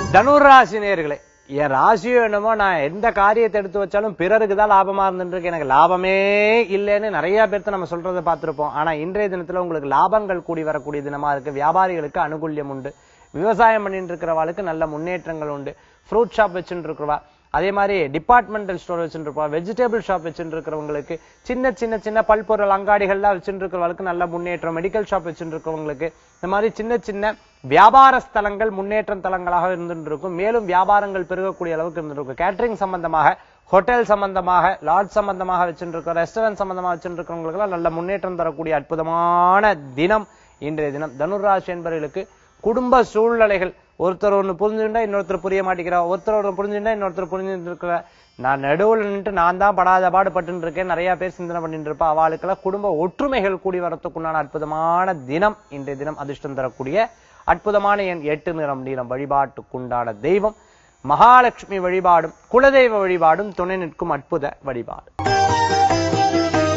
தனுராசி நேர்களே என் ராசியோ என்னமோ நான் எந்த காரியத்தை எடுத்து வச்சாலும் பிறருக்கு தான் லாபமா இருந்துருக்கு எனக்கு லாபமே இல்லைன்னு நிறைய பேர்த்த நம்ம சொல்றதை பார்த்திருப்போம் ஆனா இன்றைய தினத்துல உங்களுக்கு லாபங்கள் கூடி வரக்கூடிய தினமா இருக்கு வியாபாரிகளுக்கு அனுகூல்யம் உண்டு விவசாயம் பண்ணிட்டு இருக்கிறவாளுக்கு நல்ல முன்னேற்றங்கள் உண்டு ஃப்ரூட் ஷாப் வச்சுட்டு இருக்கிறவா அதே மாதிரி டிபார்ட்மெண்டல் ஸ்டோர் வச்சுட்டு இருப்பா வெஜிடபிள் ஷாப் வச்சுட்டு இருக்கிறவங்களுக்கு சின்ன சின்ன சின்ன பல்பொருள் அங்காடிகள்லாம் வச்சுட்டு இருக்கிறவங்களுக்கு நல்ல முன்னேற்றம் மெடிக்கல் ஷாப் வச்சுட்டு இருக்கிறவங்களுக்கு இந்த மாதிரி சின்ன சின்ன வியாபார ஸ்தலங்கள் முன்னேற்றம் தலங்களாக இருந்துட்டு இருக்கும் மேலும் வியாபாரங்கள் பெருகக்கூடிய அளவுக்கு இருந்துட்டு இருக்கும் கேட்டரிங் சம்பந்தமாக ஹோட்டல் சம்பந்தமாக லாட்ஜ் சம்பந்தமாக வச்சுட்டு இருக்கோம் ரெஸ்டாரண்ட் சம்பந்தமாக வச்சுட்டு இருக்கிறவங்களுக்கெல்லாம் நல்ல முன்னேற்றம் தரக்கூடிய அற்புதமான தினம் இன்றைய தினம் தனுராசி என்பவர்களுக்கு குடும்ப சூழ்நிலைகள் ஒருத்தர் ஒண்ணு புரிஞ்சுட்டா இன்னொருத்தர் புரிய மாட்டேங்கிறா ஒருத்தர் ஒன்று புரிஞ்சுட்டா இன்னொருத்தர் புரிஞ்சுட்டு இருக்கிற நான் நடுவுல நின்று நான் தான் படாத பாடுபட்டு இருக்கேன் நிறைய பேர் சிந்தனை பண்ணிட்டு இருப்பா அவளுக்கெல்லாம் குடும்ப ஒற்றுமைகள் கூடி வரத்துக்குண்டான அற்புதமான தினம் இன்றைய தினம் அதிர்ஷ்டம் தரக்கூடிய அற்புதமான என் எட்டு நிறம் நீளம் வழிபாட்டுக்குண்டான தெய்வம் மகாலட்சுமி வழிபாடும் குலதெய்வ வழிபாடும் துணை நிற்கும் அற்புத வழிபாடு